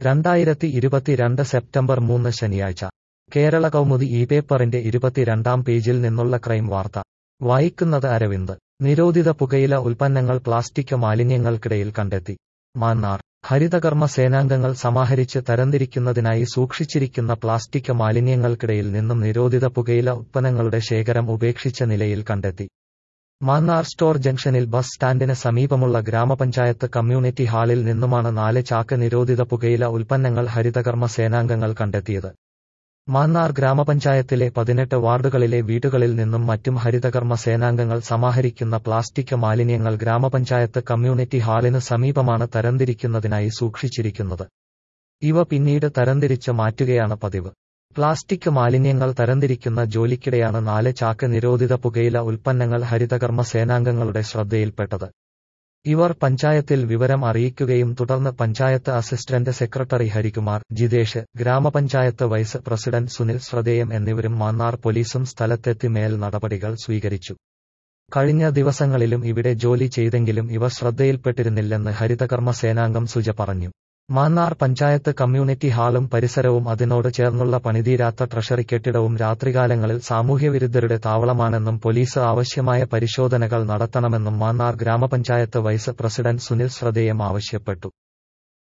രണ്ടായിരത്തി ഇരുപത്തിരണ്ട് സെപ്റ്റംബർ മൂന്ന് ശനിയാഴ്ച കേരള കൗമുദി ഈ പേപ്പറിന്റെ ഇരുപത്തിരണ്ടാം പേജിൽ നിന്നുള്ള ക്രൈം വാർത്ത വായിക്കുന്നത് അരവിന്ദ് നിരോധിത പുകയില ഉൽപ്പന്നങ്ങൾ പ്ലാസ്റ്റിക് മാലിന്യങ്ങൾക്കിടയിൽ കണ്ടെത്തി മാന്നാർ ഹരിതകർമ്മ സേനാംഗങ്ങൾ സമാഹരിച്ച് തരംതിരിക്കുന്നതിനായി സൂക്ഷിച്ചിരിക്കുന്ന പ്ലാസ്റ്റിക് മാലിന്യങ്ങൾക്കിടയിൽ നിന്നും നിരോധിത പുകയില ഉൽപ്പന്നങ്ങളുടെ ശേഖരം ഉപേക്ഷിച്ച നിലയിൽ കണ്ടെത്തി മാന്നാർ സ്റ്റോർ ജംഗ്ഷനിൽ ബസ് സ്റ്റാൻഡിന് സമീപമുള്ള ഗ്രാമപഞ്ചായത്ത് കമ്മ്യൂണിറ്റി ഹാളിൽ നിന്നുമാണ് നാല് ചാക്ക് നിരോധിത പുകയില ഉൽപ്പന്നങ്ങൾ ഹരിതകർമ്മ സേനാംഗങ്ങൾ കണ്ടെത്തിയത് മാന്നാർ ഗ്രാമപഞ്ചായത്തിലെ പതിനെട്ട് വാർഡുകളിലെ വീടുകളിൽ നിന്നും മറ്റും ഹരിതകർമ്മ സേനാംഗങ്ങൾ സമാഹരിക്കുന്ന പ്ലാസ്റ്റിക് മാലിന്യങ്ങൾ ഗ്രാമപഞ്ചായത്ത് കമ്മ്യൂണിറ്റി ഹാളിന് സമീപമാണ് തരംതിരിക്കുന്നതിനായി സൂക്ഷിച്ചിരിക്കുന്നത് ഇവ പിന്നീട് തരംതിരിച്ച് മാറ്റുകയാണ് പതിവ് പ്ലാസ്റ്റിക് മാലിന്യങ്ങൾ തരംതിരിക്കുന്ന ജോലിക്കിടെയാണ് നാല് ചാക്ക് നിരോധിത പുകയില ഉൽപ്പന്നങ്ങൾ ഹരിതകർമ്മ സേനാംഗങ്ങളുടെ ശ്രദ്ധയിൽപ്പെട്ടത് ഇവർ പഞ്ചായത്തിൽ വിവരം അറിയിക്കുകയും തുടർന്ന് പഞ്ചായത്ത് അസിസ്റ്റന്റ് സെക്രട്ടറി ഹരികുമാർ ജിതേഷ് ഗ്രാമപഞ്ചായത്ത് വൈസ് പ്രസിഡന്റ് സുനിൽ ശ്രദ്ധേയം എന്നിവരും മാന്നാർ പോലീസും സ്ഥലത്തെത്തി മേൽ നടപടികൾ സ്വീകരിച്ചു കഴിഞ്ഞ ദിവസങ്ങളിലും ഇവിടെ ജോലി ചെയ്തെങ്കിലും ഇവ ശ്രദ്ധയിൽപ്പെട്ടിരുന്നില്ലെന്ന് ഹരിതകർമ്മ സേനാംഗം സുജ പറഞ്ഞു മാന്നാർ പഞ്ചായത്ത് കമ്മ്യൂണിറ്റി ഹാളും പരിസരവും അതിനോട് ചേർന്നുള്ള പണിതീരാത്ത ട്രഷറി കെട്ടിടവും രാത്രികാലങ്ങളിൽ സാമൂഹ്യവിരുദ്ധരുടെ താവളമാണെന്നും പോലീസ് ആവശ്യമായ പരിശോധനകൾ നടത്തണമെന്നും മാന്നാർ ഗ്രാമപഞ്ചായത്ത് വൈസ് പ്രസിഡന്റ് സുനിൽ ശ്രദ്ധേയം ആവശ്യപ്പെട്ടു